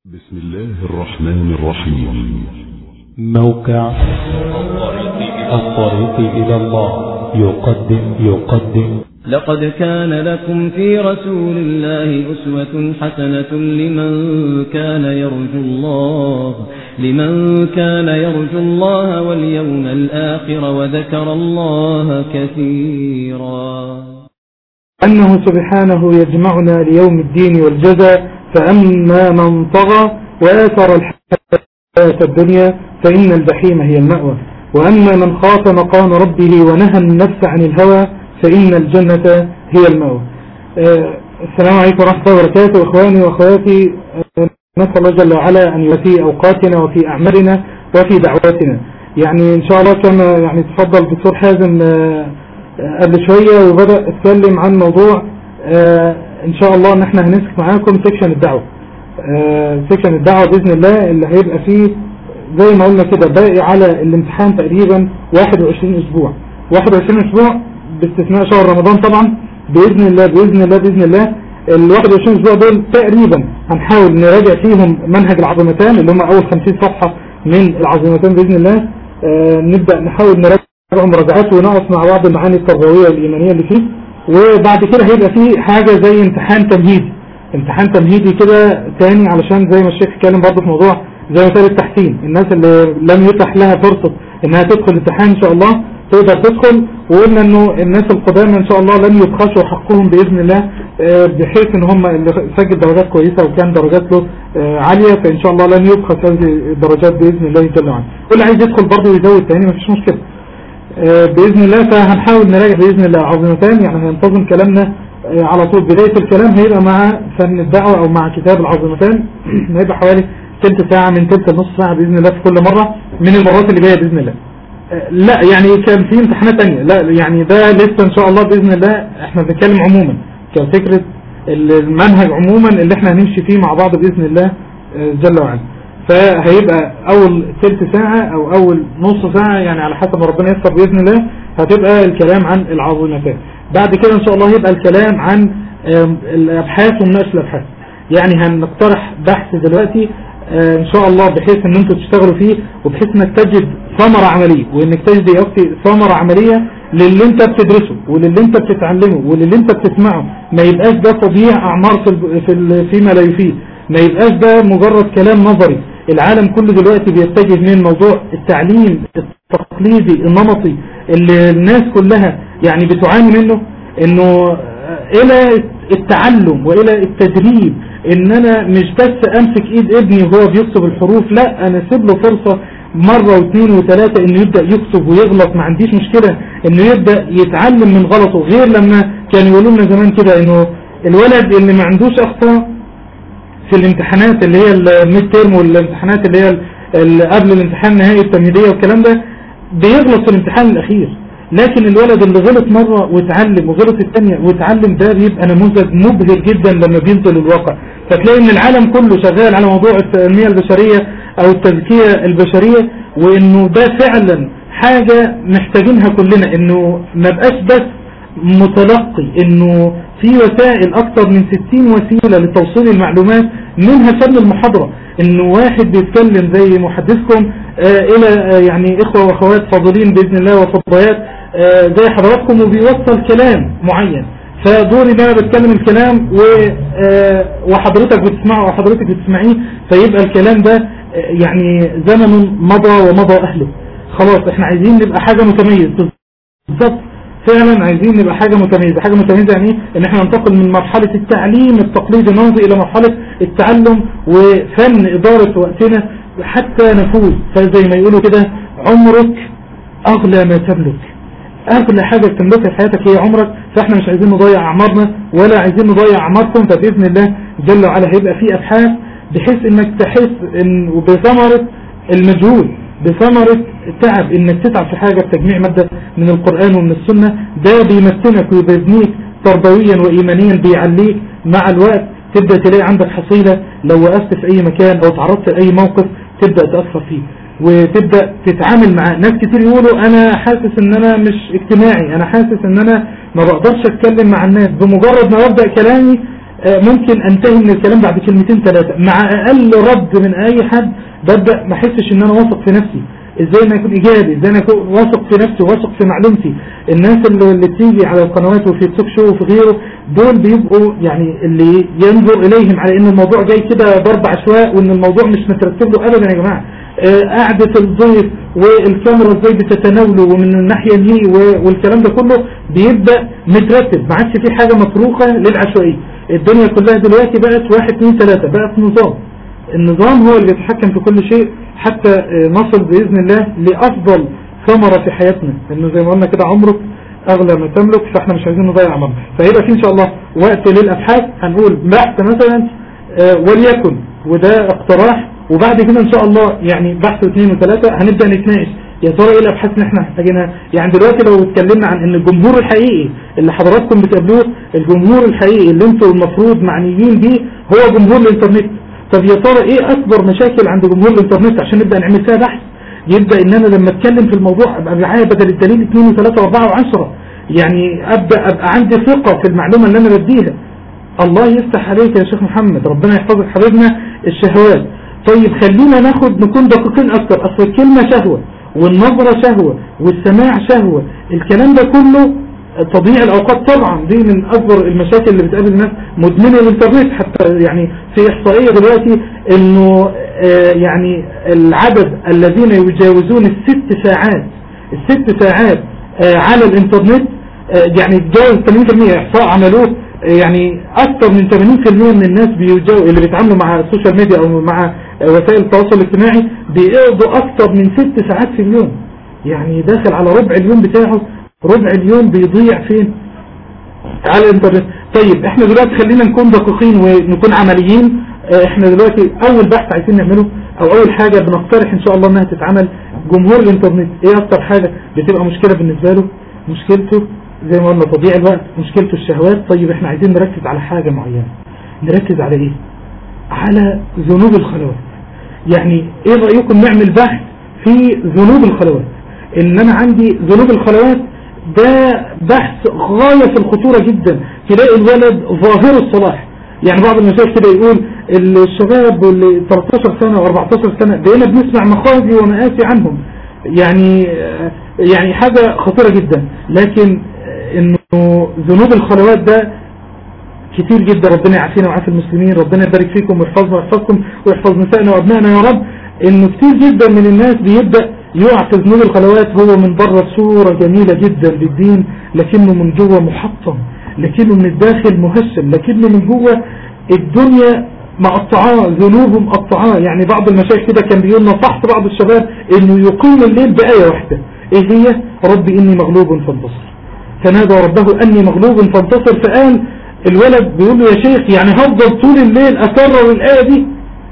بسم الله الرحمن الرحيم موقع الطريق إلى الله يقدم يقدم لقد كان لكم في رسول الله أسوة حسنة لمن كان يرجو الله لمن كان يرجو الله واليوم الآخر وذكر الله كثيرا أنه سبحانه يجمعنا ليوم الدين والجزاء فأما من طغى وآثر الحياة الدنيا فإن الجحيم هي المأوى وأما من خاف مقام ربه ونهى النفس عن الهوى فإن الجنة هي المأوى آه، السلام عليكم ورحمة الله وبركاته إخواني وأخواتي آه، نسأل الله جل وعلا أن يوفي أوقاتنا وفي أعمالنا وفي دعواتنا يعني إن شاء الله كما يعني تفضل دكتور حازم آه، قبل شوية وبدأ اتكلم عن موضوع آه ان شاء الله ان احنا هنمسك معاكم سيكشن الدعوة آه سيكشن الدعوة باذن الله اللي هيبقى فيه زي ما قلنا كده باقي على الامتحان تقريبا 21 اسبوع 21 اسبوع باستثناء شهر رمضان طبعا باذن الله باذن الله باذن الله ال 21 اسبوع دول تقريبا هنحاول نراجع فيهم منهج العظمتان اللي هم اول 50 صفحة من العظمتان باذن الله آه نبدأ نحاول نراجع مراجعات ونقص مع بعض المعاني التربوية والإيمانية اللي فيه وبعد كده هيبقى فيه حاجة زي امتحان تمهيدي امتحان تمهيدي كده تاني علشان زي ما الشيخ اتكلم برضه في موضوع زي مثال التحسين الناس اللي لم يتح لها فرصة انها تدخل الامتحان ان شاء الله تقدر تدخل وقلنا انه الناس القدامى ان شاء الله لن يبخسوا حقهم باذن الله آه، بحيث ان هم اللي سجل درجات كويسة وكان درجات له آه، عالية فان شاء الله لن يبخس هذه الدرجات باذن الله جل وعلا واللي عايز يدخل برضه يزود تاني مفيش مشكلة آه، بإذن الله فهنحاول نراجع بإذن الله عظمتان يعني هننتظم كلامنا آه، على طول بداية الكلام هيبقى مع فن الدعوة أو مع كتاب العظمتان هيبقى حوالي تلت ساعة من تلت نص ساعة بإذن الله في كل مرة من المرات اللي جاية بإذن الله آه، لا يعني كان في امتحانات تانية لا يعني ده لسه إن شاء الله بإذن الله احنا بنتكلم عموما كفكرة المنهج عموما اللي احنا هنمشي فيه مع بعض بإذن الله آه، جل وعلا فهيبقى اول ثلث ساعة او اول نص ساعة يعني على حسب ما ربنا يسر باذن الله هتبقى الكلام عن العظيمتان بعد كده ان شاء الله هيبقى الكلام عن آم، الابحاث ومناقشه الابحاث يعني هنقترح بحث دلوقتي آه، ان شاء الله بحيث ان انتوا تشتغلوا فيه وبحيث انك تجد ثمرة عملية وانك تجد يا اختي ثمرة عملية للي انت بتدرسه وللي انت بتتعلمه وللي انت بتسمعه ما يبقاش ده تضييع اعمار في, ال- في ال- فيما لا يفيد ما يبقاش ده مجرد كلام نظري العالم كله دلوقتي بيتجه من موضوع التعليم التقليدي النمطي اللي الناس كلها يعني بتعاني منه انه الى التعلم والى التدريب ان انا مش بس امسك ايد ابني وهو بيكتب الحروف لا انا اسيب له فرصة مرة واثنين وثلاثة انه يبدأ يكتب ويغلط ما عنديش مشكلة انه يبدأ يتعلم من غلطه غير لما كانوا يقولوا لنا زمان كده انه الولد اللي ما عندوش اخطاء في الامتحانات اللي هي الميد تيرم والامتحانات اللي هي ال- قبل الامتحان النهائي التمهيدية والكلام ده بيغلط في الامتحان الاخير لكن الولد اللي غلط مرة واتعلم وغلط الثانية واتعلم ده بيبقى نموذج مبهر جدا لما بينزل الواقع فتلاقي ان العالم كله شغال على موضوع التنمية البشرية او التزكية البشرية وانه ده فعلا حاجة محتاجينها كلنا انه ما بقاش بس متلقي انه في وسائل اكتر من 60 وسيلة لتوصيل المعلومات منها فن المحاضرة انه واحد بيتكلم زي محدثكم آه الى آه يعني اخوة واخوات فاضلين باذن الله وفضيات آه زي حضراتكم وبيوصل كلام معين فدوري ان انا بتكلم الكلام و آه وحضرتك بتسمعه او حضرتك بتسمعيه فيبقى الكلام ده آه يعني زمن مضى ومضى اهله خلاص احنا عايزين نبقى حاجة متميز بالظبط فعلا عايزين نبقى حاجة متميزة حاجة متميزة يعني ايه ان احنا ننتقل من مرحلة التعليم التقليدي النمطي الى مرحلة التعلم وفن ادارة وقتنا حتى نفوز فزي ما يقولوا كده عمرك اغلى ما تملك اغلى حاجة تملكها في حياتك هي عمرك فاحنا مش عايزين نضيع اعمارنا ولا عايزين نضيع اعماركم فباذن الله جل وعلا هيبقى في ابحاث بحيث انك تحس ان وبثمرة المجهود بثمرة تعب انك تتعب في حاجة بتجميع مادة من القرآن ومن السنة ده بيمتنك ويبنيك تربويا وإيمانيا بيعليك مع الوقت تبدأ تلاقي عندك حصيلة لو وقفت في أي مكان أو تعرضت لأي موقف تبدأ تأثر فيه وتبدأ تتعامل مع ناس كتير يقولوا أنا حاسس إن أنا مش اجتماعي أنا حاسس إن أنا ما بقدرش أتكلم مع الناس بمجرد ما أبدأ كلامي آه، ممكن انتهي من الكلام بعد كلمتين ثلاثة مع اقل رد من اي حد ببدأ ما احسش ان انا واثق في نفسي ازاي انا اكون ايجابي ازاي انا اكون واثق في نفسي واثق في معلومتي الناس اللي, اللي بتيجي على القنوات وفي التوك شو وفي غيره دول بيبقوا يعني اللي ينظر اليهم على ان الموضوع جاي كده ضرب عشواء وان الموضوع مش مترتب له ابدا يا جماعه آه، قعدة الضيف والكاميرا ازاي بتتناوله ومن الناحية دي و- والكلام ده كله بيبدأ مترتب ما عادش في حاجة مطروقة للعشوائية الدنيا كلها دلوقتي بقت واحد اتنين تلاتة بقت نظام النظام هو اللي بيتحكم في كل شيء حتى آه، نصل بإذن الله لأفضل ثمرة في حياتنا لأنه زي ما قلنا كده عمرك أغلى ما تملك فاحنا مش عايزين نضيع عمرنا فهيبقى في إن شاء الله وقت للأبحاث هنقول بحث مثلا آه، وليكن وده اقتراح وبعد كده ان شاء الله يعني بحث اثنين وثلاثة هنبدأ نتناقش يا ترى ايه الابحاث اللي احنا محتاجينها يعني دلوقتي لو اتكلمنا عن ان الجمهور الحقيقي اللي حضراتكم بتقابلوه الجمهور الحقيقي اللي انتوا المفروض معنيين بيه هو جمهور الانترنت طب يا ترى ايه اكبر مشاكل عند جمهور الانترنت عشان نبدأ نعمل فيها بحث يبدأ ان انا لما اتكلم في الموضوع ابقى معايا بدل الدليل اثنين وثلاثة واربعة وعشرة يعني ابدأ ابقى عندي ثقة في المعلومة اللي انا بديها الله يفتح عليك يا شيخ محمد ربنا يحفظك حبيبنا الشهوات طيب خلينا ناخد نكون دقيقين اكتر اصل الكلمة شهوة والنظرة شهوة والسماع شهوة الكلام ده كله تضييع الاوقات طبعا دي من اكبر المشاكل اللي بتقابل الناس مدمنة الانترنت حتى يعني في احصائية دلوقتي انه آه، يعني العدد الذين يجاوزون الست ساعات الست ساعات آه، على الانترنت آه، يعني تجاوز 80% احصاء عملوه آه، يعني اكثر من 80% من الناس بيجاو اللي بيتعاملوا مع السوشيال ميديا او مع آه، وسائل التواصل الاجتماعي بيقضوا اكثر من ست ساعات في اليوم يعني داخل على ربع اليوم بتاعه ربع اليوم بيضيع فين على الانترنت طيب احنا دلوقتي خلينا نكون دقيقين ونكون عمليين اه، احنا دلوقتي اول بحث عايزين نعمله او اول حاجة بنقترح ان شاء الله انها تتعمل جمهور الانترنت ايه اكتر حاجة بتبقى مشكلة بالنسبة له مشكلته زي ما قلنا تضييع الوقت مشكلته الشهوات طيب احنا عايزين نركز على حاجة معينة نركز على ايه على ذنوب الخلوات يعني ايه رأيكم نعمل بحث في ذنوب الخلوات ان انا عندي ذنوب الخلوات ده بحث غاية في الخطورة جدا تلاقي الولد ظاهر الصلاح يعني بعض المشايخ كده يقول الشباب اللي 13 سنة و14 سنة بقينا بنسمع مخازي ومآسي عنهم يعني يعني حاجة خطيرة جدا لكن انه ذنوب الخلوات ده كتير جدا ربنا يعافينا ويعافي المسلمين ربنا يبارك فيكم ويحفظنا ويحفظكم ويحفظ نسائنا وابنائنا يا رب انه كتير جدا من الناس بيبدأ يقع في ذنوب الخلوات هو من بره صورة جميلة جدا للدين لكنه من جوه محطم لكنه من الداخل مهشم لكنه من جوه الدنيا مقطعاه ذنوبه مقطعاه يعني بعض المشايخ كده كان بيقول نصحت بعض الشباب انه يقيم الليل بآية واحدة ايه هي ربي اني مغلوب فانتصر فنادى ربه اني مغلوب فانتصر فقال الولد بيقول له يا شيخ يعني هفضل طول الليل اكرر الآية دي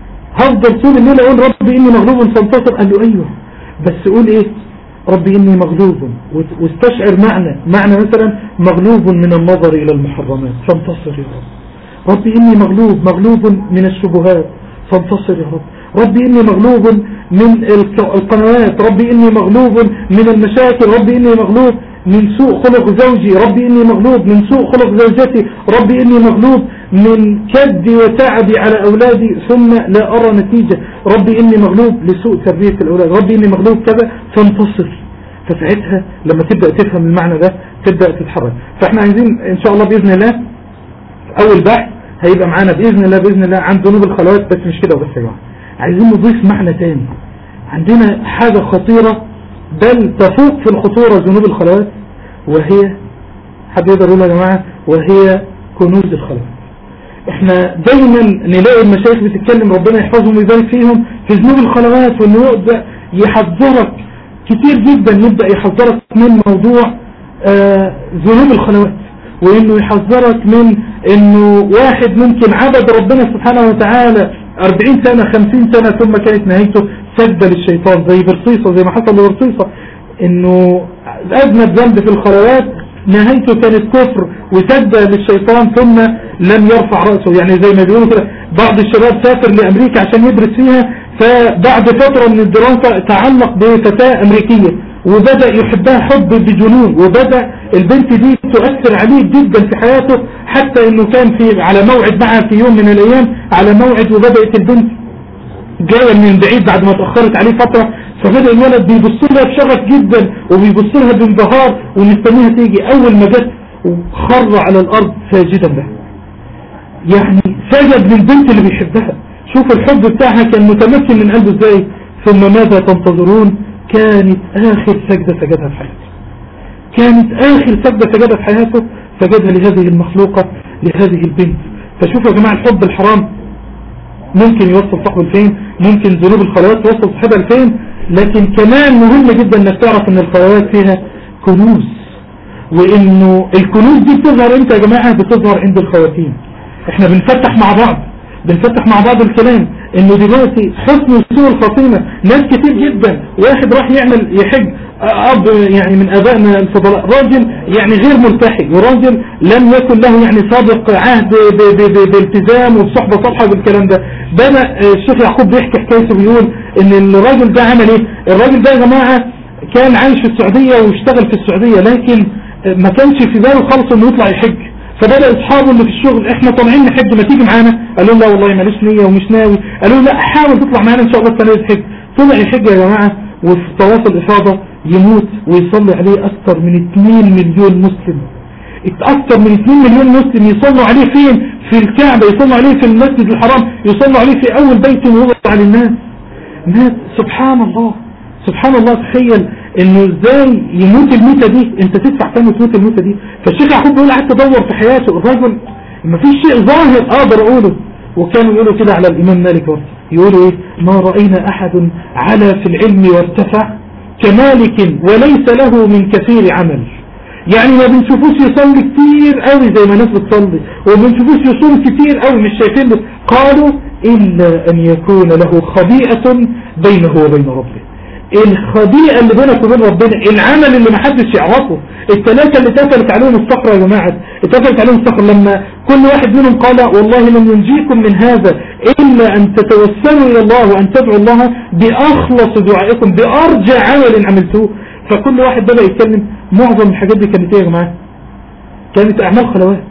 هفضل طول الليل اقول ربي اني مغلوب فانتصر قال له ايوه بس قول ايه ربي اني مغلوب واستشعر معنى معنى مثلا مغلوب من النظر الى المحرمات فانتصر يا رب ربي اني مغلوب مغلوب من الشبهات فانتصر يا رب ربي اني مغلوب من القنوات ربي اني مغلوب من المشاكل ربي اني مغلوب من سوء خلق زوجي ربي اني مغلوب من سوء خلق زوجتي ربي اني مغلوب من كدي وتعبي على اولادي ثم لا ارى نتيجة ربي اني مغلوب لسوء تربية الاولاد ربي اني مغلوب كذا فانتصر فساعتها لما تبدأ تفهم المعنى ده تبدأ تتحرك فاحنا عايزين ان شاء الله بإذن الله اول بحث هيبقى معانا بإذن الله بإذن الله عن ذنوب الخلوات بس مش كده وبس يا جماعة عايزين نضيف معنى تاني عندنا حاجة خطيرة بل تفوق في الخطورة ذنوب الخلوات وهي حد يقدر يقول يا جماعة وهي كنوز الخلوات احنا دايما نلاقي المشايخ بتتكلم ربنا يحفظهم ويبارك فيهم في ذنوب الخلوات وانه يبدأ يحذرك كتير جدا يبدأ يحذرك من موضوع آه ذنوب الخلوات وانه يحذرك من انه واحد ممكن عبد ربنا سبحانه وتعالى 40 سنة 50 سنة ثم كانت نهايته سجدة للشيطان زي برصيصة زي ما حصل لبرصيصة انه اذنب ذنب في الخلوات نهايته كانت كفر وسجدة للشيطان ثم لم يرفع رأسه يعني زي ما بيقولوا كده بعض الشباب سافر لأمريكا عشان يدرس فيها فبعد فترة من الدراسة تعلق بفتاة أمريكية وبدأ يحبها حب بجنون وبدأ البنت دي تؤثر عليه جدا في حياته حتى انه كان في على موعد معها في يوم من الايام على موعد وبدأت البنت جاية من بعيد بعد ما اتأخرت عليه فترة فبدأ الولد بيبص لها بشغف جدا وبيبص لها بانبهار ومستنيها تيجي اول ما جت وخر على الارض ساجدا لها يعني سجد للبنت اللي بيحبها شوف الحب بتاعها كان متمكن من قلبه ازاي ثم ماذا تنتظرون كانت اخر سجدة سجدها في حياته كانت اخر سجدة سجدها في حياته سجدها لهذه المخلوقة لهذه البنت فشوفوا يا جماعة الحب الحرام ممكن يوصل صاحبه لفين ممكن ذنوب الخلوات توصل صاحبها لفين لكن كمان مهم جدا انك تعرف ان الخلوات فيها كنوز وانه الكنوز دي بتظهر امتى يا جماعة بتظهر عند الخواتيم احنا بنفتح مع بعض بنفتح مع بعض الكلام انه دلوقتي حسن وسوء الخاتمة ناس كتير جدا واحد راح يعمل يحج اب يعني من ابائنا الفضلاء راجل يعني غير ملتحي وراجل لم يكن له يعني سابق عهد ب- ب- ب- بالتزام وبصحبة صالحة بالكلام ده بدا الشيخ يعقوب بيحكي حكايته بيقول ان الراجل ده عمل ايه الراجل ده يا جماعة كان عايش في السعودية واشتغل في السعودية لكن ما كانش في باله خالص انه يطلع يحج فبدأ اصحابه اللي في الشغل احنا طالعين نحج ما تيجي معانا قالوا له لا والله ماليش نية ومش ناوي قالوا له لا حاول تطلع معانا ان شاء الله السنة دي تحج طلع يحج يا جماعة وفي طواف الافاضة يموت ويصلي عليه اكثر من 2 مليون مسلم اكثر من 2 مليون مسلم يصلوا عليه فين في الكعبة يصلوا عليه في المسجد الحرام يصلوا عليه في اول بيت وضع للناس مات سبحان الله سبحان الله تخيل انه ازاي يموت الموتة دي انت تدفع كام تموت الموتة دي فالشيخ يعقوب بيقول قعدت ادور في حياته الرجل ما فيش شيء ظاهر اقدر اقوله وكانوا يقولوا كده على الامام مالك برضه يقولوا ايه ما رأينا احد على في العلم وارتفع كمالك وليس له من كثير عمل يعني ما بنشوفوش يصلي كتير قوي زي ما الناس بتصلي وما بنشوفوش يصوم كتير قوي مش شايفين له قالوا إلا أن يكون له خبيئة بينه وبين ربه الخبيئة اللي بينك وبين ربنا العمل اللي محدش يعرفه الثلاثة اللي اتفلت عليهم الصخرة يا جماعة اتفلت عليهم الصخرة لما كل واحد منهم قال والله لن ينجيكم من هذا إلا أن تتوسلوا إلى الله وأن تدعوا الله بأخلص دعائكم بأرجى عمل عملتوه فكل واحد بدأ يتكلم معظم الحاجات دي كانت ايه يا جماعة كانت أعمال خلوات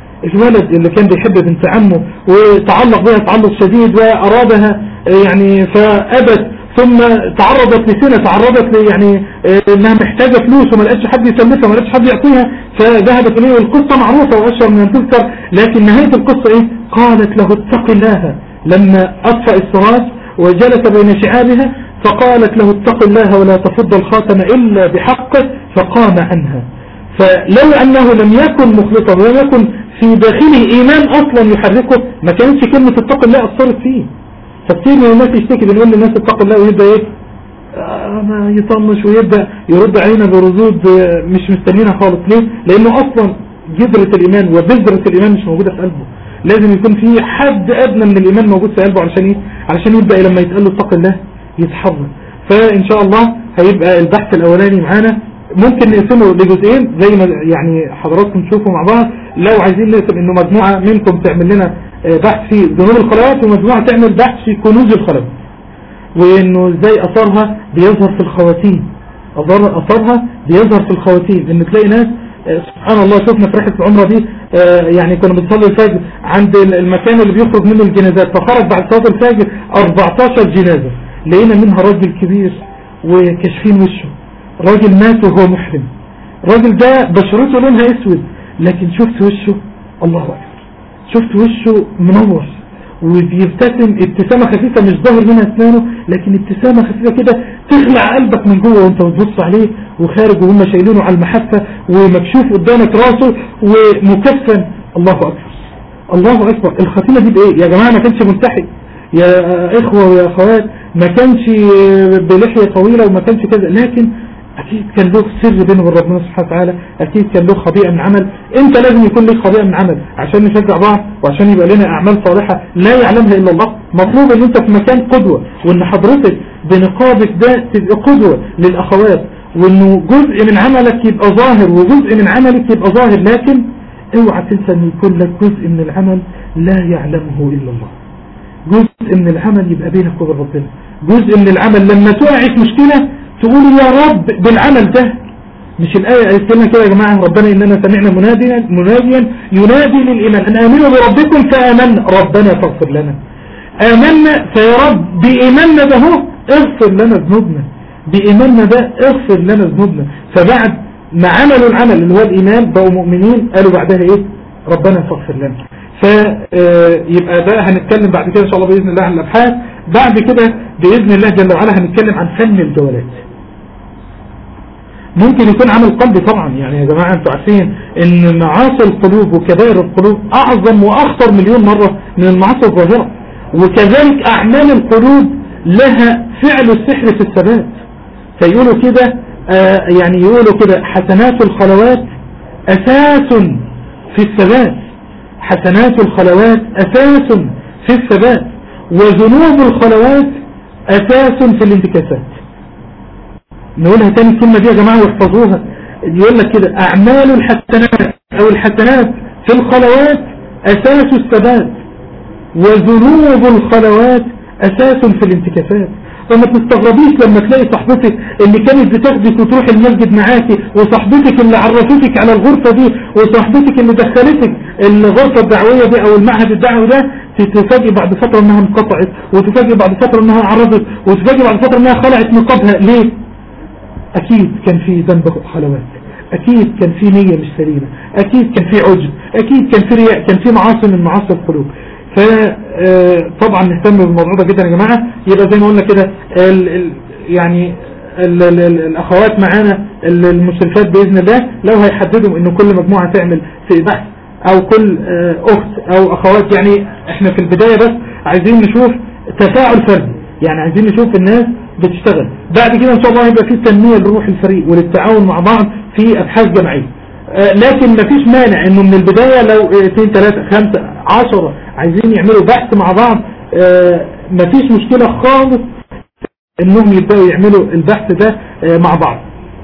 الولد اللي كان بيحب بنت عمه وتعلق بها تعلق شديد وأرادها يعني فأبت ثم تعرضت لسنة تعرضت لي يعني انها محتاجة فلوس وما لقتش حد يسلفها وما لقتش حد يعطيها فذهبت اليه والقصة معروفة واشهر من ان تذكر لكن نهاية القصة ايه قالت له اتق الله لما اطفأ السراج وجلس بين شعابها فقالت له اتق الله ولا تفض الخاتم الا بحقه فقام عنها فلو انه لم يكن مخلصا ولم يكن في داخله ايمان اصلا يحركه ما كانتش كلمة اتق الله اثرت فيه فكتير من الناس يشتكي بنقول للناس اتقوا الله ويبدأ ايه آه ما يطنش ويبدأ يرد علينا بردود آه مش مستنينها خالص ليه لانه اصلا جذرة الايمان وبذرة الايمان مش موجودة في قلبه لازم يكون في حد ادنى من الايمان موجود في قلبه علشان ايه علشان يبدأ لما يتقال له اتق الله يتحرك فان شاء الله هيبقى البحث الاولاني معانا ممكن نقسمه لجزئين زي ما يعني حضراتكم تشوفوا مع بعض لو عايزين نقسم انه مجموعة منكم تعمل لنا بحث في ذنوب الخلوات ومجموعة تعمل بحث في كنوز الخلوات وانه ازاي اثرها بيظهر في الخواتيم اثرها بيظهر في الخواتيم ان تلاقي ناس سبحان الله شفنا في رحلة العمرة دي يعني كنا بنصلي الفجر عند المكان اللي بيخرج منه الجنازات فخرج بعد صلاة الفجر 14 جنازة لقينا منها راجل كبير وكشفين وشه راجل مات وهو محرم الراجل ده بشرته لونها اسود لكن شفت وشه الله اكبر شفت وشه منور وبيبتسم ابتسامة خفيفة مش ظاهر منها اسنانه لكن ابتسامة خفيفة كده تخلع قلبك من جوه وانت بتبص عليه وخارج وهم شايلينه على المحفة ومكشوف قدامك راسه ومكفن الله اكبر الله اكبر الختيمة دي بايه يا جماعة ما كانش ملتحي يا اخوة ويا اخوات ما كانش بلحية طويلة وما كانش كذا لكن اكيد كان له سر بينه وبين ربنا سبحانه وتعالى اكيد كان له خبيئة من عمل انت لازم يكون لك خبيئة من عمل عشان نشجع بعض وعشان يبقى لنا اعمال صالحة لا يعلمها الا الله مطلوب ان انت في مكان قدوة وان حضرتك بنقابك ده تبقى قدوة للاخوات وانه جزء من عملك يبقى ظاهر وجزء من عملك يبقى ظاهر لكن اوعى تنسى ان يكون لك جزء من العمل لا يعلمه الا الله جزء من العمل يبقى بينك وبين ربنا جزء من العمل لما تقعي في مشكلة تقول يا رب بالعمل ده مش الآية قالت لنا كده يا جماعة ربنا إننا سمعنا مناديا مناديا ينادي للإيمان أن آمنوا بربكم فآمنا ربنا فاغفر لنا آمنا فيا رب بإيماننا ده هو اغفر لنا ذنوبنا بإيماننا ده اغفر لنا ذنوبنا فبعد ما عملوا العمل اللي هو الإيمان بقوا مؤمنين قالوا بعدها إيه ربنا فاغفر لنا فيبقى ده هنتكلم بعد كده إن شاء الله بإذن الله عن الأبحاث بعد كده بإذن الله جل وعلا هنتكلم عن فن الجولات ممكن يكون عمل قلبي طبعا يعني يا جماعة انتوا عارفين ان معاصي القلوب وكبائر القلوب اعظم واخطر مليون مرة من المعاصي الظاهرة وكذلك اعمال القلوب لها فعل السحر في الثبات فيقولوا كده آه يعني يقولوا كده حسنات الخلوات اساس في الثبات حسنات الخلوات اساس في الثبات وذنوب الخلوات اساس في الانتكاسات نقولها تاني الكلمة دي يا جماعة واحفظوها يقول لك كده اعمال الحسنات او الحسنات في الخلوات اساس الثبات وذنوب الخلوات اساس في الانتكاسات فما تستغربيش لما تلاقي صاحبتك اللي كانت بتاخدك وتروح المسجد معاكي وصاحبتك اللي عرفتك على الغرفة دي وصاحبتك اللي دخلتك الغرفة الدعوية دي او المعهد الدعوي ده تتفاجئ بعد فترة انها انقطعت وتفاجئ بعد فترة انها عرضت وتفاجئ بعد فترة انها خلعت نقابها ليه اكيد كان في ذنب خلوات اكيد كان في نية مش سليمة اكيد كان في عجب اكيد كان في رياء كان في معاصي من معاصي القلوب فطبعا نهتم بالموضوع ده جدا يا جماعة يبقى زي ما قلنا كده ال ال يعني ال ال ال الاخوات معانا المشرفات باذن الله لو هيحددوا ان كل مجموعة تعمل في بحث او كل اخت او اخوات يعني احنا في البداية بس عايزين نشوف تفاعل فردي يعني عايزين نشوف الناس بتشتغل بعد كده ان شاء الله يبقى في تنمية لروح الفريق وللتعاون مع بعض في ابحاث جماعية لكن مفيش مانع انه من البداية لو اثنين ثلاثة خمسة عشرة عايزين يعملوا بحث مع بعض مفيش مشكلة خالص انهم يبدأوا يعملوا البحث ده مع بعض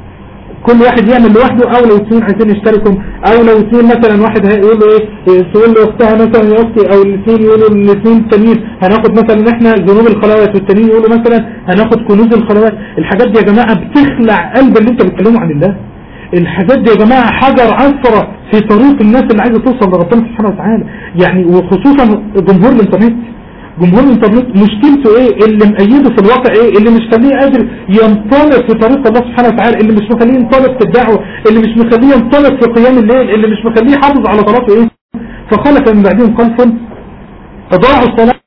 كل واحد يعمل لوحده او لو اثنين عايزين يشتركوا او لو اثنين مثلا واحد هيقول له ايه تقول له اختها مثلا يا اختي او الاثنين يقولوا الاثنين التانيين هناخد مثلا احنا ذنوب الخلوات والتانيين يقولوا مثلا هناخد كنوز الخلوات الحاجات دي يا جماعة بتخلع قلب اللي انت بتكلمه عن الله الحاجات دي يا جماعة حجر عثرة في طريق الناس اللي عايزة توصل لربنا سبحانه وتعالى يعني وخصوصا جمهور الانترنت جمهور الانترنت مشكلته ايه اللي مأيده في الواقع ايه اللي مش مخليه قادر ينطلق في طريق الله سبحانه وتعالى اللي مش مخليه ينطلق في الدعوة اللي مش مخليه ينطلق في قيام الليل اللي مش مخليه يحافظ على صلاته ايه فخلف من بعدهم خلف اضاعوا الصلاة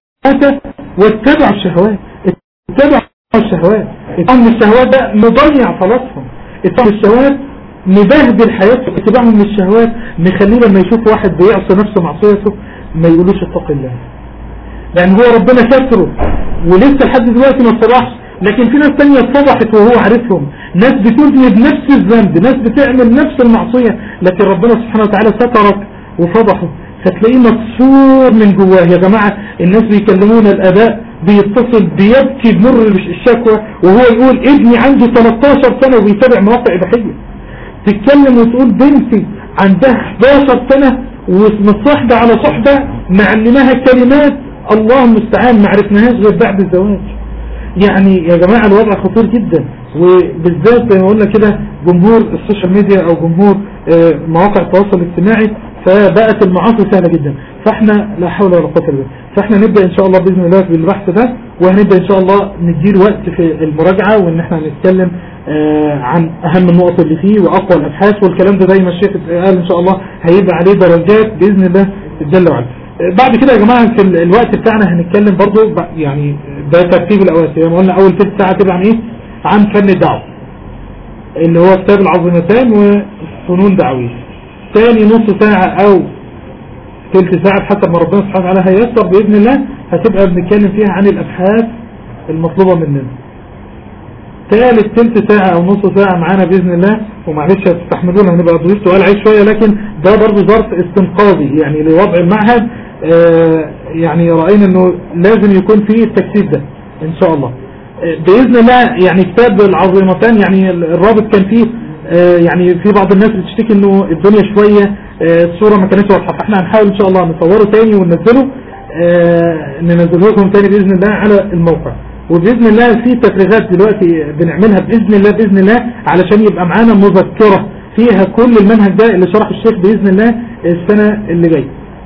واتبعوا الشهوات اتبعوا الشهوات اتبعوا الشهوات ده مضيع صلاتهم اتبعوا الشهوات مبهدل حياته اتباعهم من الشهوات مخليه لما يشوف واحد بيعصي نفسه معصيته ما يقولوش اتق الله لان هو ربنا ستره ولسه لحد دلوقتي ما اتصلحش لكن في ناس تانية اتضحت وهو عارفهم ناس بتذنب نفس الذنب ناس بتعمل نفس المعصية لكن ربنا سبحانه وتعالى سترك وفضحه فتلاقيه مكسور من جواه يا جماعة الناس بيكلمونا الاباء بيتصل بيبكي بمر الشكوى وهو يقول ابني عنده 13 سنة وبيتابع مواقع اباحية تتكلم وتقول بنتي عندها 11 سنة ومتصاحبة على صحبة معلماها كلمات الله المستعان ما عرفناهاش غير بعد الزواج يعني يا جماعة الوضع خطير جدا وبالذات زي ما قلنا كده جمهور السوشيال ميديا او جمهور مواقع التواصل الاجتماعي فبقت المعاصي سهلة جدا فاحنا لا حول ولا قوة الا بالله فاحنا نبدأ ان شاء الله بإذن الله بالبحث ده وهنبدأ ان شاء الله ندير وقت في المراجعة وان احنا هنتكلم عن اهم النقط اللي فيه واقوى الابحاث والكلام ده زي ما الشيخ قال ان شاء الله هيبقى عليه درجات بإذن الله جل وعلا بعد كده يا جماعة في الوقت بتاعنا هنتكلم برضو يعني ده ترتيب الاوقات يعني قلنا اول ثلث ساعة تبقى عن ايه عن فن الدعوة اللي هو كتاب العظيمتان وفنون دعوية ثاني نص ساعة او ثلث ساعة حسب ما ربنا سبحانه وتعالى هيسر بإذن الله هتبقى بنتكلم فيها عن الأبحاث المطلوبة مننا ثالث ثلث ساعة أو نص ساعة معانا بإذن الله ومعلش هتستحملونا هنبقى ضيف سؤال عايز شوية لكن ده برضه ظرف استنقاذي يعني لوضع المعهد آه يعني رأينا أنه لازم يكون فيه التكثيف ده إن شاء الله آه بإذن الله يعني كتاب العظيمتان يعني الرابط كان فيه آه يعني في بعض الناس بتشتكي انه الدنيا شوية الصورة ما كانتش واضحة فاحنا هنحاول ان شاء الله نصوره تاني وننزله ننزله لكم تاني بإذن الله على الموقع وبإذن الله في تفريغات دلوقتي بنعملها بإذن الله بإذن الله علشان يبقى معانا مذكرة فيها كل المنهج ده اللي شرحه الشيخ بإذن الله السنة اللي جايه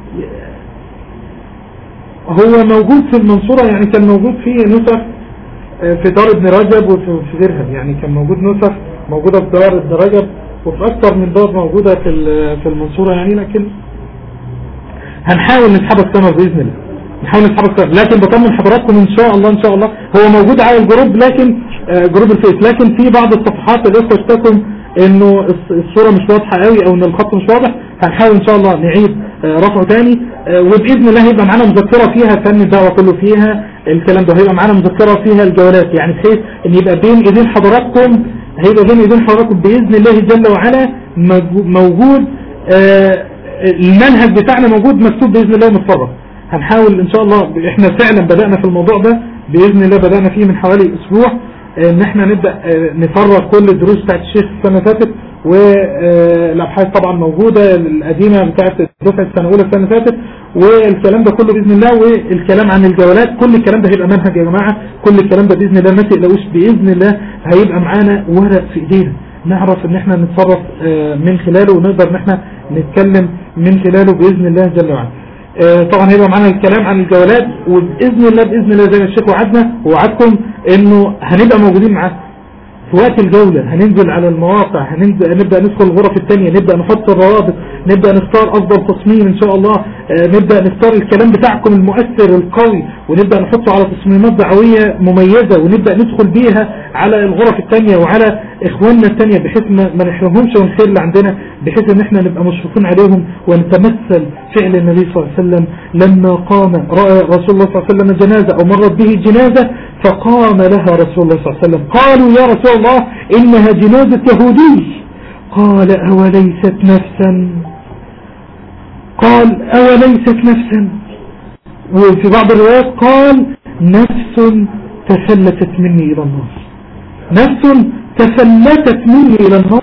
هو موجود في المنصورة يعني كان موجود فيه نسخ في دار ابن رجب وفي غيرها يعني كان موجود نسخ موجودة في دار ابن رجب وفي أكثر من دار موجودة في في المنصورة يعني لكن هنحاول نسحبها السنة بإذن الله نحاول نسحبها السنة لكن بطمن حضراتكم إن شاء الله إن شاء الله هو موجود على الجروب لكن جروب الفيس لكن في بعض الصفحات اللي اشتكوا انه الصورة مش واضحة قوي او ان الخط مش واضح هنحاول ان شاء الله نعيد رفعه تاني وباذن الله هيبقى معانا مذكرة فيها فن الدعوة كله فيها الكلام ده هيبقى معانا مذكرة فيها الجولات يعني بحيث ان يبقى بين ايدين حضراتكم هيبقى بين ايدين حضراتكم باذن الله جل وعلا موجود المنهج بتاعنا موجود مكتوب باذن الله متفرغ هنحاول ان شاء الله احنا فعلا بدأنا في الموضوع ده باذن الله بدأنا فيه من حوالي اسبوع ان احنا نبدأ نفرغ كل الدروس بتاعت الشيخ السنة فاتت والابحاث طبعا موجودة القديمة بتاعت الدفعة السنة الاولى السنة فاتت والكلام ده كله باذن الله والكلام عن الجولات كل الكلام ده هيبقى منهج يا جماعة كل الكلام ده باذن الله ما تقلقوش باذن الله هيبقى معانا ورق في ايدينا نعرف ان احنا نتصرف من خلاله ونقدر ان احنا نتكلم من خلاله باذن الله جل وعلا طبعا هيبقى معانا الكلام عن الجولات وباذن الله باذن الله زي ما الشيخ وعدنا ووعدكم انه هنبقى موجودين معاكم في وقت الجولة هننزل على المواقع هننزل نبدأ ندخل الغرف الثانية نبدأ نحط الروابط نبدأ نختار افضل تصميم ان شاء الله نبدأ نختار الكلام بتاعكم المؤثر القوي ونبدأ نحطه على تصميمات دعوية مميزة ونبدأ ندخل بيها على الغرف الثانية وعلى اخواننا الثانية بحيث ما نحرمهمش ونخير اللي عندنا بحيث ان احنا نبقى مشفقين عليهم ونتمثل فعل النبي صلى الله عليه وسلم لما قام رأى رسول الله صلى الله عليه وسلم جنازة او مرت به جنازة فقام لها رسول الله صلى الله عليه وسلم قالوا يا رسول الله إنها جنازة يهودي قال أوليست نفسا قال أوليست نفسا وفي بعض الروايات قال نفس تفلتت مني إلى النار نفس تفلتت مني إلى النار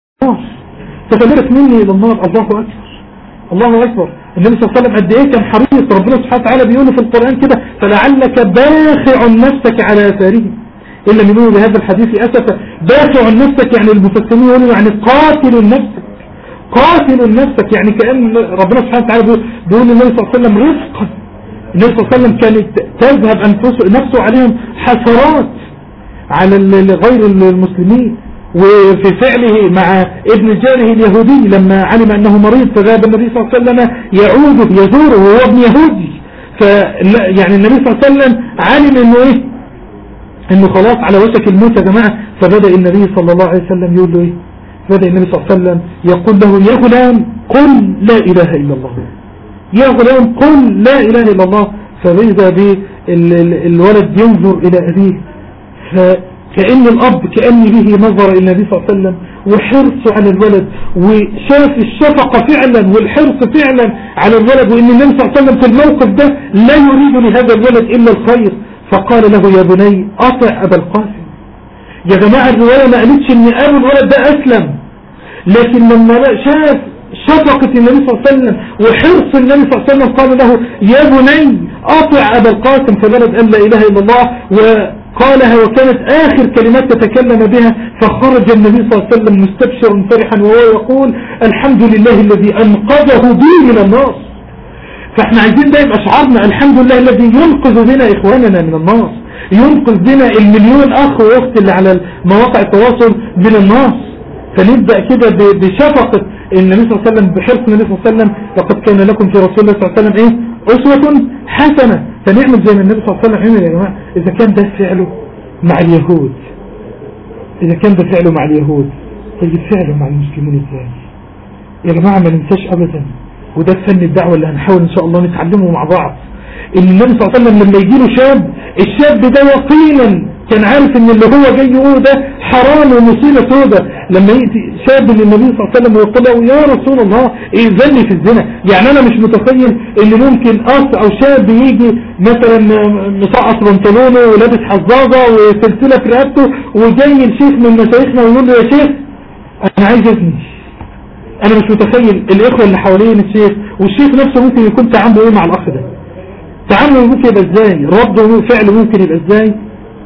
تفلتت مني إلى النار الله أكبر الله أكبر النبي صلى الله عليه وسلم قد ايه كان حريص ربنا سبحانه وتعالى بيقول في القرآن كده فلعلك باخع نفسك على اثارهم إلا يقولوا بهذا الحديث أسفا باخع نفسك يعني المفسرين يقولوا يعني قاتل نفسك قاتل نفسك يعني كأن ربنا سبحانه وتعالى بيقول للنبي صلى الله عليه وسلم رفقا النبي صلى الله عليه وسلم كانت تذهب أنفسه نفسه عليهم حسرات على غير المسلمين وفي فعله مع ابن جاره اليهودي لما علم أنه مريض فذهب النبي صلى الله عليه وسلم يعوده يزوره وهو ابن يهودي ف يعني النبي صلى الله عليه وسلم علم انه ايه انه خلاص على وشك الموت يا جماعة فبدأ النبي صلى الله عليه وسلم يقول له ايه بدأ النبي صلى الله عليه وسلم يقول له يا غلام قل لا اله الا الله يا غلام قل لا اله الا الله فإذا بالولد ينظر الى ابيه فكأن الاب كأن به نظر الى النبي صلى الله عليه وسلم وحرصه على الولد وشاف الشفقة فعلا والحرص فعلا على الولد وان النبي صلى الله عليه وسلم في الموقف ده لا يريد لهذا الولد الا الخير فقال له يا بني أطع أبا القاسم يا جماعة الرواية ما قالتش ان أبو الولد ده أسلم لكن لما شاف شفقة النبي صلى الله عليه وسلم وحرص النبي صلى الله عليه وسلم قال له يا بني أطع أبا القاسم فبلد أن لا إله إلا الله وقالها وكانت آخر كلمات تتكلم بها فخرج النبي صلى الله عليه وسلم مستبشرا فرحا وهو يقول الحمد لله الذي أنقذه بي من النار فاحنا عايزين ده يبقى شعارنا الحمد لله الذي ينقذ بنا اخواننا من النار ينقذ بنا المليون اخ واخت اللي على مواقع التواصل من النار فنبدأ كده بشفقة النبي صلى الله عليه وسلم بحرص النبي صلى الله عليه وسلم لقد كان لكم في رسول الله صلى الله عليه وسلم ايه اسوة حسنة فنعمل زي ما النبي صلى الله عليه وسلم عمل يا جماعة اذا كان ده فعله مع اليهود اذا كان ده فعله مع اليهود طيب فعله مع المسلمين ازاي يا جماعة ما ننساش ابدا وده فن الدعوة اللي هنحاول ان شاء الله نتعلمه مع بعض ان النبي صلى الله عليه وسلم لما يجي له شاب الشاب ده يقينا كان عارف ان اللي هو جاي يقوله ده حرام ومصيبة سودة لما يأتي شاب للنبي صلى الله عليه وسلم ويقول له يا رسول الله اذني في الزنا يعني انا مش متخيل ان ممكن اخ او شاب يجي مثلا مسقط بنطلونه ولابس حظاظة وسلسلة في رقبته وجاي الشيخ من مشايخنا ويقول له يا شيخ انا عايز ابني انا مش متخيل الاخوة اللي حوالين الشيخ والشيخ نفسه ممكن يكون تعامله ايه مع الاخ ده تعامله ممكن يبقى ازاي رده وفعله ممكن يبقى ازاي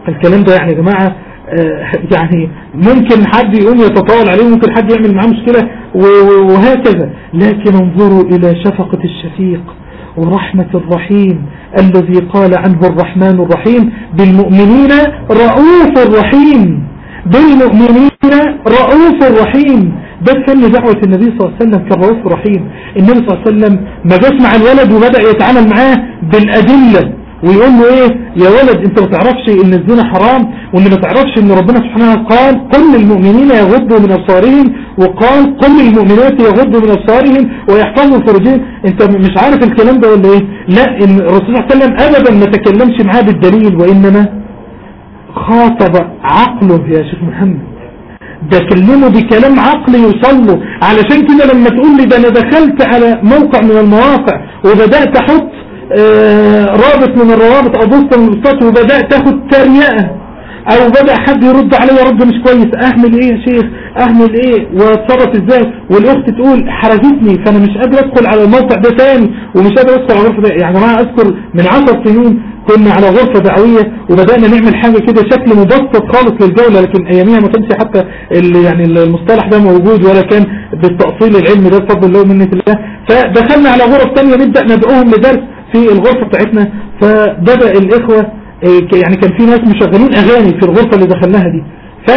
الكلام ده يعني يا جماعة آه، يعني ممكن حد يقوم يتطاول عليه ممكن حد يعمل معاه مشكلة و- وهكذا لكن انظروا إلى شفقة الشفيق ورحمة الرحيم الذي قال عنه الرحمن الرحيم بالمؤمنين رؤوف رحيم بالمؤمنين رؤوف رحيم ده كان دعوة النبي صلى الله عليه وسلم كان رؤوف رحيم النبي صلى الله عليه وسلم ما جاش مع الولد وبدأ يتعامل معاه بالأدلة ويقول له ايه يا ولد انت ما تعرفش ان الزنا حرام وان ما تعرفش ان ربنا سبحانه قال قل للمؤمنين يغضوا من ابصارهم وقال قل للمؤمنات يغضوا من ابصارهم ويحفظوا فروجهم انت مش عارف الكلام ده ولا ايه لا ان الرسول صلى الله عليه وسلم ابدا ما تكلمش معاه بالدليل وانما خاطب عقله يا شيخ محمد ده كلمه بكلام عقلي يوصل له علشان كده لما تقول لي ده انا دخلت على موقع من المواقع وبدأت احط آه، رابط من الروابط او بوست من البوستات وبدأت اخد تريقة او بدأ حد يرد عليا رد مش كويس اعمل ايه يا شيخ اعمل ايه واتصرف ازاي والاخت تقول حرجتني فانا مش قادر ادخل على الموقع ده تاني ومش قادر ادخل على الغرفة ده يا جماعة اذكر من عشر سنين كنا على غرفة دعوية وبدأنا نعمل حاجة كده شكل مبسط خالص للجولة لكن اياميها ما كانش حتى ال- يعني المصطلح ده موجود ولا كان بالتأصيل العلمي ده بفضل الله ومنة الله فدخلنا على غرف تانية نبدأ ندعوهم لدرس في الغرفة بتاعتنا فبدأ الإخوة إيه، ك- يعني كان في ناس مشغلين أغاني في الغرفة اللي دخلناها دي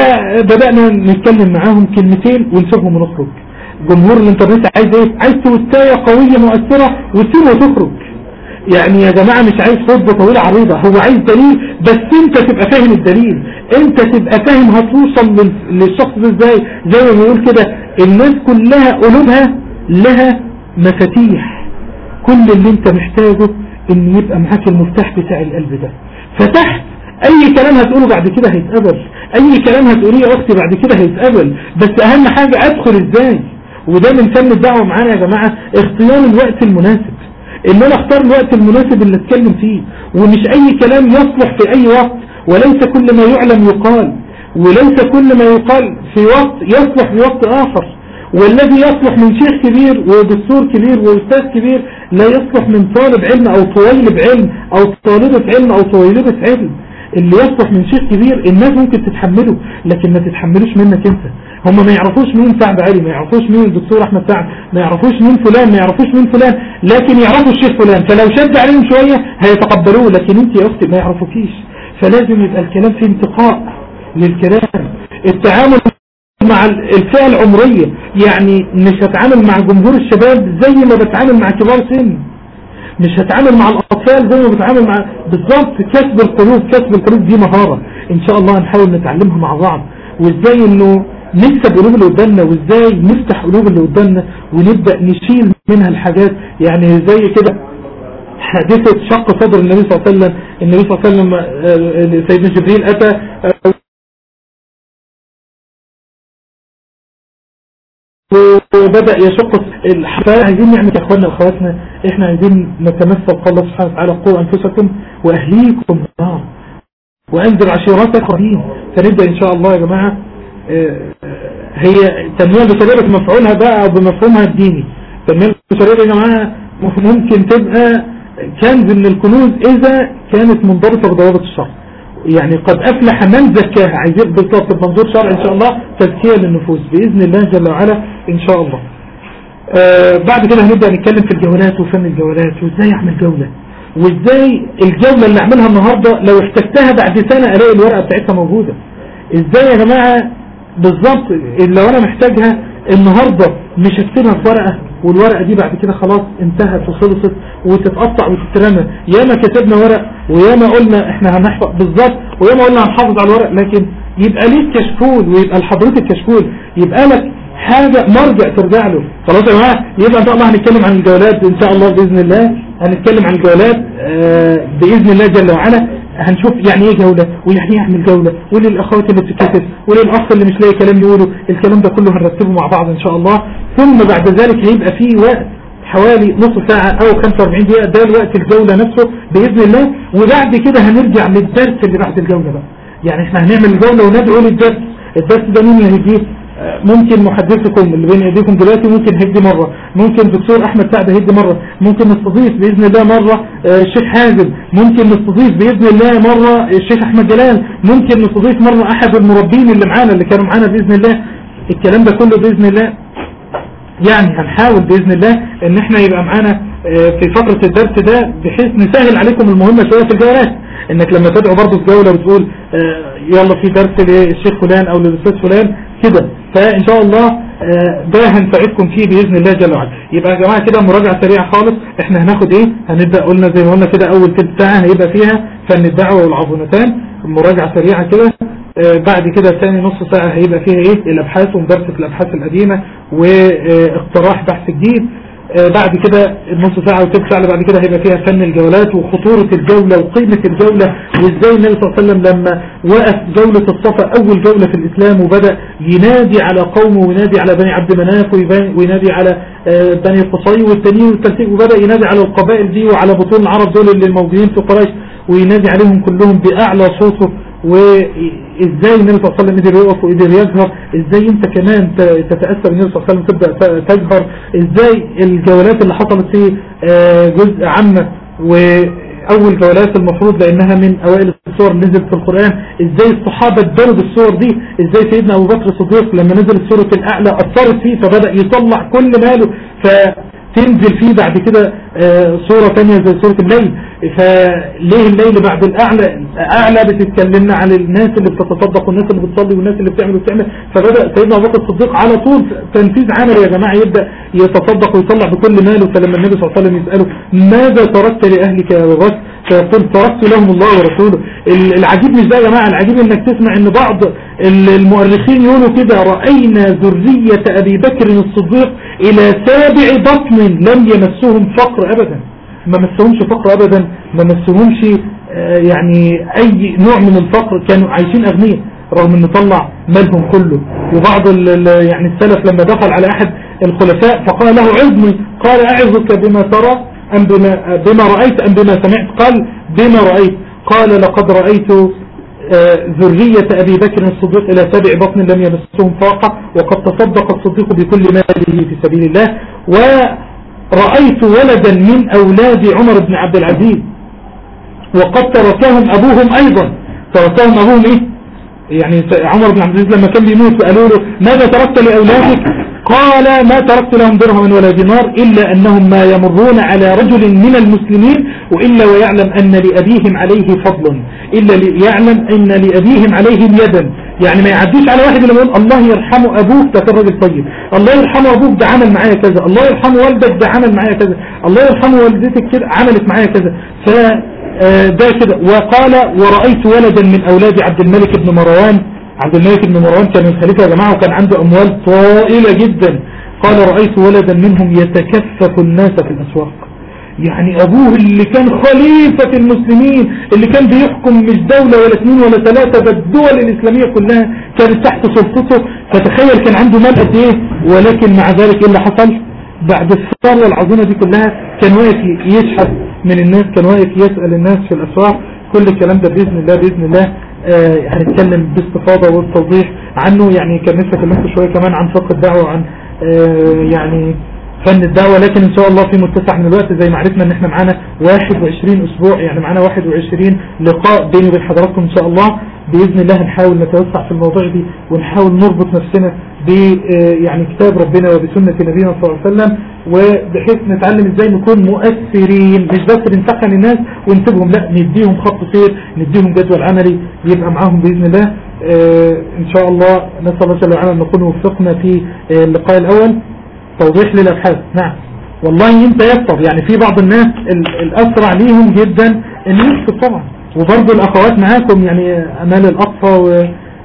فبدأنا نتكلم معاهم كلمتين ونسيبهم ونخرج جمهور الانترنت عايز ايه عايز توستاية قوية مؤثرة وتسيب وتخرج يعني يا جماعة مش عايز خطبة طويلة عريضة هو عايز دليل بس انت تبقى فاهم الدليل انت تبقى فاهم هتوصل لل- للشخص ده ازاي زي ما بيقول كده الناس كلها قلوبها لها مفاتيح كل اللي انت محتاجه ان يبقى معاك المفتاح بتاع القلب ده فتحت اي كلام هتقوله بعد كده هيتقبل اي كلام هتقوليه يا اختي بعد كده هيتقبل بس اهم حاجة ادخل ازاي وده من فن الدعوة معانا يا جماعة اختيار الوقت المناسب ان انا اختار الوقت المناسب اللي اتكلم فيه ومش اي كلام يصلح في اي وقت وليس كل ما يعلم يقال وليس كل ما يقال في وقت يصلح في وقت اخر والذي يصلح من شيخ كبير ودكتور كبير واستاذ كبير لا يصلح من طالب علم او طويلب علم او طالبة علم او طويلبة علم اللي يصلح من شيخ كبير الناس ممكن تتحمله لكن ما تتحملوش منك انت هم ما يعرفوش مين سعد علي ما يعرفوش مين الدكتور احمد سعد ما يعرفوش مين فلان ما يعرفوش مين فلان لكن يعرفوا الشيخ فلان فلو شد عليهم شوية هيتقبلوه لكن انت يا اختي ما يعرفوكيش فلازم يبقى الكلام فيه انتقاء للكلام التعامل مع الفئة العمرية يعني مش هتعامل مع جمهور الشباب زي ما بتعامل مع كبار سن مش هتعامل مع الأطفال زي ما بتعامل مع بالظبط كسب القلوب كسب القلوب دي مهارة إن شاء الله هنحاول نتعلمها مع بعض وإزاي إنه نكسب قلوب اللي قدامنا وإزاي نفتح قلوب اللي قدامنا ونبدأ نشيل منها الحاجات يعني زي كده حادثة شق صدر النبي صلى الله عليه وسلم النبي صلى الله عليه وسلم آه، سيدنا جبريل أتى آه، وبدأ يشق الحفاء عايزين نعمل يا اخواننا واخواتنا احنا عايزين نتمثل قال الله سبحانه وتعالى قوا انفسكم واهليكم نار وانذر عشيرتك قريب فنبدأ ان شاء الله يا جماعة آه، هي التنمية البشرية بمفعولها بقى او بمفهومها الديني التنمية البشرية يا جماعة ممكن تبقى كنز من الكنوز اذا كانت منضبطة بضوابط الشرع يعني قد أفلح من زكاها عايزين بالضبط بمنظور شرع إن شاء الله تزكية للنفوس بإذن الله جل وعلا إن شاء الله آه بعد كده هنبدأ نتكلم في الجولات وفن الجولات وإزاي أعمل جولة وإزاي الجولة اللي أعملها النهاردة لو احتجتها بعد سنة ألاقي الورقة بتاعتها موجودة إزاي يا جماعة بالظبط لو أنا محتاجها النهاردة مش هكتبها في ورقة والورقة دي بعد كده خلاص انتهت وخلصت وتتقطع وتترمى ياما كتبنا ورق وياما قلنا احنا هنحفظ بالظبط وياما قلنا هنحافظ على الورق لكن يبقى ليك كشكول ويبقى لحضرتك كشكول يبقى لك حاجة مرجع ترجع له خلاص يا جماعة يبقى ان شاء الله هنتكلم عن الجولات ان شاء الله بإذن الله هنتكلم عن الجولات آه بإذن الله جل وعلا هنشوف يعني ايه جولة ويعني ايه اعمل جولة وللأخوات اللي بتتكتب وللأخ اللي مش لاقي كلام يقوله الكلام ده كله هنرتبه مع بعض ان شاء الله ثم بعد ذلك هيبقى فيه وقت حوالي نص ساعة او 45 دقيقة ده الوقت الجولة نفسه بإذن الله وبعد كده هنرجع للدرس اللي بعد الجولة بقى يعني احنا هنعمل الجولة وندعو للدرس الدرس ده مين اللي هيجيه ممكن محدثكم اللي بين ايديكم دلوقتي ممكن هيدي مرة ممكن دكتور احمد سعد هيدي مرة ممكن نستضيف باذن الله مرة الشيخ حازم ممكن نستضيف باذن الله مرة الشيخ احمد جلال ممكن نستضيف مرة احد المربين اللي معانا اللي كانوا معانا باذن الله الكلام ده كله باذن الله يعني هنحاول باذن الله ان احنا يبقى معانا في فترة الدرس ده بحيث نسهل عليكم المهمة شوية في الجولات انك لما تدعو برضه في جولة بتقول يلا في درس للشيخ فلان او للاستاذ فلان كده فان شاء الله ده هنساعدكم فيه باذن الله جل وعلا يبقى يا جماعه كده مراجعه سريعه خالص احنا هناخد ايه هنبدا قلنا زي ما قلنا كده اول تلت ساعه هيبقى فيها فن الدعوه والعظمتان مراجعه سريعه كده بعد كده ثاني نص ساعة هيبقى فيها ايه الابحاث ومدرسة الابحاث القديمة واقتراح بحث جديد بعد كده النص ساعة وتلت ساعة بعد كده هيبقى فيها فن الجولات وخطورة الجولة وقيمة الجولة وازاي النبي صلى الله عليه وسلم لما وقف جولة الصفا اول جولة في الاسلام وبدأ ينادي على قومه وينادي على بني عبد مناف وينادي على بني قصي والتانيين والتالتين وبدأ ينادي على القبائل دي وعلى بطون العرب دول اللي موجودين في قريش وينادي عليهم كلهم بأعلى صوته وازاي النبي صلى الله عليه وسلم قدر يقف وقدر يظهر ازاي انت كمان تتأثر النبي صلى الله عليه وسلم تبدأ تظهر ازاي الجولات اللي حصلت في جزء عامة واول جولات المفروض لانها من اوائل الصور اللي نزلت في القرآن ازاي الصحابة اتبنوا بالصور دي ازاي سيدنا ابو بكر الصديق لما نزلت سورة الاعلى اثرت فيه فبدأ يطلع كل ماله ف تنزل فيه بعد كده صورة تانية زي صورة الليل فليه الليل بعد الأعلى أعلى بتتكلمنا عن الناس اللي بتتصدق والناس اللي بتصلي والناس اللي بتعمل وبتعمل فبدأ سيدنا أبو بكر الصديق على طول تنفيذ عمل يا جماعة يبدأ يتصدق ويطلع بكل ماله فلما النبي صلى الله عليه وسلم يسأله ماذا تركت لأهلك يا أبو بكر فيقول تركت لهم الله ورسوله العجيب مش ده يا جماعة العجيب انك تسمع ان بعض المؤرخين يقولوا كده رأينا ذرية أبي بكر الصديق إلى سابع بطن لم يمسهم فقر أبدا ما مسهمش فقر أبدا ما مسهمش يعني أي نوع من الفقر كانوا عايشين أغنياء رغم أن طلع مالهم كله وبعض يعني السلف لما دخل على أحد الخلفاء فقال له عظني قال أعظك بما ترى أم بما, بما رأيت أم بما سمعت قال بما رأيت قال لقد رأيت ذرية أبي بكر الصديق إلى سبع بطن لم يمسهم فاقة وقد تصدق الصديق بكل ماله في سبيل الله ورأيت ولدا من أولاد عمر بن عبد العزيز وقد تركهم أبوهم أيضا تركهم أبوهم إيه يعني عمر بن عبد العزيز لما كان بيموت وقالوا له ماذا تركت لأولادك قال ما تركت لهم درهم ولا دينار إلا أنهم ما يمرون على رجل من المسلمين وإلا ويعلم أن لأبيهم عليه فضل إلا يعلم أن لأبيهم عليهم يدا يعني ما يعديش على واحد اللي يقول الله يرحمه أبوك ده كان راجل طيب الله يرحمه أبوك ده عمل معايا كذا الله يرحمه والدك ده عمل معايا كذا الله يرحمه والدتك كده عملت معايا كذا ف ده كده وقال ورأيت ولدا من أولاد عبد الملك بن مروان عبد الملك بن مروان كان الخليفة يا جماعة وكان عنده أموال طائلة جدا قال رأيت ولدا منهم يتكفف الناس في الأسواق يعني أبوه اللي كان خليفة المسلمين اللي كان بيحكم مش دولة ولا اثنين ولا ثلاثة ده الدول الإسلامية كلها كانت تحت سلطته فتخيل كان عنده مال قد إيه ولكن مع ذلك إيه اللي حصل بعد الثروة العظيمة دي كلها كان واقف يشحت من الناس كان واقف يسأل الناس في الأسواق كل الكلام ده بإذن الله بإذن الله آه هنتكلم باستفاضة والتوضيح عنه يعني كان نفسي اكلمكم شوية كمان عن فقه الدعوة وعن آه يعني فن الدعوة لكن ان شاء الله في متسع من الوقت زي ما عرفنا ان احنا معانا 21 اسبوع يعني معانا 21 لقاء بيني وبين حضراتكم ان شاء الله باذن الله هنحاول نتوسع في الموضوع دي ونحاول نربط نفسنا ب يعني كتاب ربنا وبسنة نبينا صلى الله عليه وسلم وبحيث نتعلم ازاي نكون مؤثرين مش بس بنسخن الناس ونسيبهم لا نديهم خط سير نديهم جدول عملي يبقى معاهم باذن الله اه ان شاء الله نسال الله جل وعلا ان نكون وفقنا في اه اللقاء الاول توضيح للابحاث نعم والله انت يسر يعني في بعض الناس الاسرع ليهم جدا ان يكتب طبعا وبرضه الاخوات معاكم يعني امال الاقصى و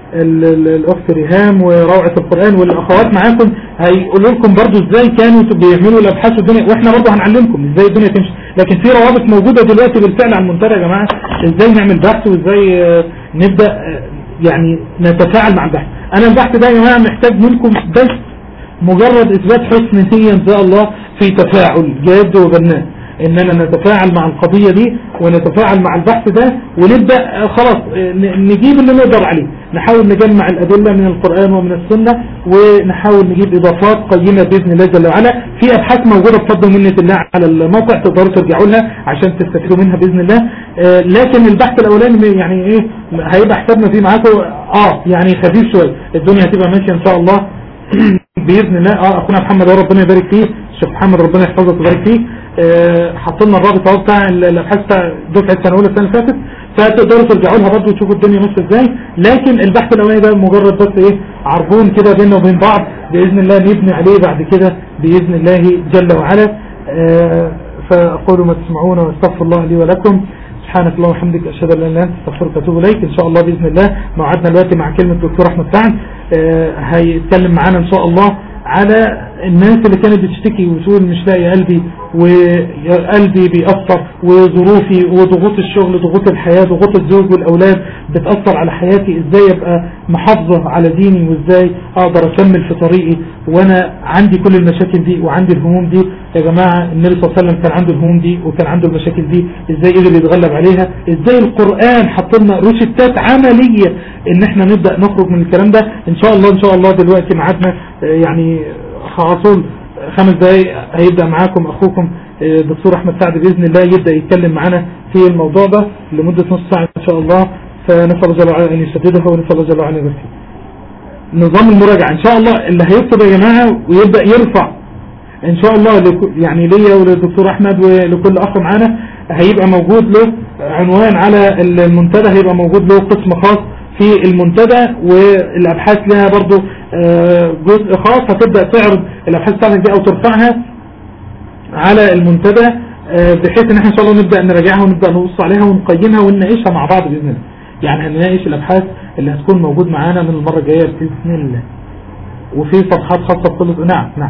الاخت ريهام وروعة القرآن والاخوات معاكم هيقولوا لكم برضو ازاي كانوا بيعملوا الابحاث والدنيا واحنا برضو هنعلمكم ازاي الدنيا تمشي لكن في روابط موجودة دلوقتي بالفعل على المنتدى يا جماعة ازاي نعمل بحث وازاي نبدأ يعني نتفاعل مع البحث انا البحث ده يا جماعة محتاج منكم بس مجرد اثبات حسن نية ان شاء الله في تفاعل جاد وبناء اننا نتفاعل مع القضية دي ونتفاعل مع البحث ده ونبدأ خلاص نجيب اللي نقدر عليه نحاول نجمع الأدلة من القرآن ومن السنة ونحاول نجيب إضافات قيمة بإذن الله جل وعلا في أبحاث موجودة بفضل منة الله على الموقع تقدروا ترجعوا لها عشان تستفيدوا منها بإذن الله آه، لكن البحث الأولاني يعني إيه هيبقى حسابنا فيه معاكم آه يعني خفيف شوية الدنيا هتبقى ماشية إن شاء الله بإذن الله اه أخونا محمد يا ربنا يبارك فيه الشيخ محمد ربنا يحفظه ويبارك فيه آه، حط لنا الرابط اهو بتاع الابحاث بتاع دفعه سنه اولى السنه اللي فاتت فتقدروا ترجعوا لها برضه وتشوفوا الدنيا ماشيه ازاي لكن البحث الاولاني ده مجرد بس ايه عربون كده بيننا وبين بعض باذن الله نبني عليه بعد كده باذن الله جل وعلا آه، فاقول ما تسمعون واستغفر الله لي ولكم سبحانك اللهم وبحمدك اشهد ان لا اله الا انت استغفرك واتوب اليك ان شاء الله باذن الله موعدنا دلوقتي مع كلمه الدكتور احمد سعد آه، هيتكلم معانا ان شاء الله على الناس اللي كانت بتشتكي وتقول مش لاقي قلبي وقلبي بيأثر وظروفي وضغوط الشغل ضغوط الحياة ضغوط الزوج والأولاد بتأثر على حياتي ازاي ابقى محافظة على ديني وازاي اقدر اكمل في طريقي وانا عندي كل المشاكل دي وعندي الهموم دي يا جماعة النبي صلى الله عليه وسلم كان عنده الهموم دي وكان عنده المشاكل دي ازاي قدر يتغلب عليها ازاي القرآن حط لنا روشتات عملية ان احنا نبدأ نخرج من الكلام ده ان شاء الله ان شاء الله دلوقتي ميعادنا يعني على طول خمس دقايق هيبدأ معاكم أخوكم آه، دكتور أحمد سعد بإذن الله يبدأ يتكلم معنا في الموضوع ده لمدة نص ساعة إن شاء الله فنسأل الله جل وعلا أن يسددها ونسأل الله جل وعلا أن يبارك فيه. نظام المراجعة إن شاء الله اللي هيكتب يا جماعة ويبدأ يرفع إن شاء الله لك- يعني ليا وللدكتور أحمد ولكل أخ معانا هيبقى موجود له عنوان على المنتدى هيبقى موجود له قسم خاص في المنتدى والابحاث لها برضو آه، جزء خاص هتبدأ تعرض الابحاث بتاعتك دي او ترفعها على المنتدى آه، بحيث ان احنا ان شاء الله نبدأ نراجعها ونبدأ نبص عليها ونقيمها ونناقشها مع بعض باذن الله يعني هنناقش الابحاث اللي هتكون موجود معانا من المرة الجاية باذن الله وفي صفحات خاصة بكل نعم نعم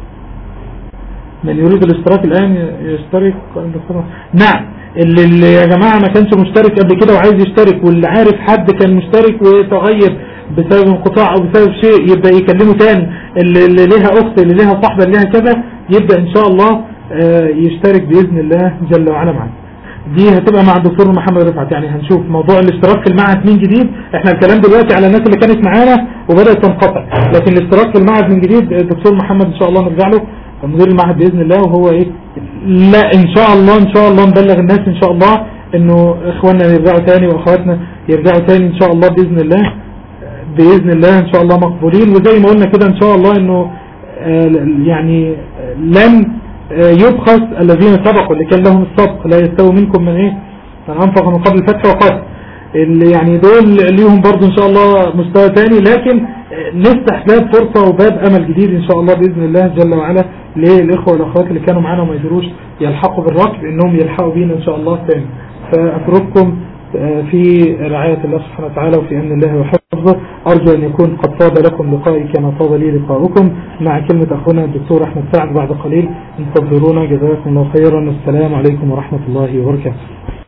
من يريد الاشتراك الآن يشترك نعم اللي, اللي يا جماعة ما كانش مشترك قبل كده وعايز يشترك واللي عارف حد كان مشترك وتغير بسبب انقطاع او بسبب شيء يبدأ يكلمه تاني اللي, اللي ليها اخت اللي ليها صاحبة اللي ليها كذا يبدأ ان شاء الله آه، يشترك بإذن الله جل وعلا معنا دي هتبقى مع الدكتور محمد رفعت يعني هنشوف موضوع الاشتراك في المعهد من جديد احنا الكلام دلوقتي على الناس اللي كانت معانا وبدأت تنقطع لكن الاشتراك في المعهد من جديد الدكتور محمد ان شاء الله نرجع له مدير المعهد بإذن الله وهو ايه لا ان شاء الله ان شاء الله نبلغ الناس ان شاء الله انه اخواننا يرجعوا تاني واخواتنا يرجعوا تاني ان شاء الله بإذن الله بإذن الله ان شاء الله مقبولين وزي ما قلنا كده ان شاء الله انه آه، يعني آه، لن آه، يبخس الذين سبقوا اللي كان لهم السبق لا يستوي منكم من ايه من انفق من قبل الفتح وقاتل اللي يعني دول ليهم برضو ان شاء الله مستوى تاني لكن آه، نفتح باب فرصة وباب امل جديد ان شاء الله باذن الله جل وعلا للاخوة والاخوات اللي كانوا معانا وما يقدروش يلحقوا بالركب انهم يلحقوا بينا ان شاء الله تاني فاترككم آه، في رعاية الله سبحانه وتعالى وفي امن الله وحفظه ارجو ان يكون قد طاب لكم لقائي كما طاب لي لقاؤكم مع كلمة اخونا الدكتور احمد سعد بعد قليل انتظرونا جزاكم الله خيرا والسلام عليكم ورحمة الله وبركاته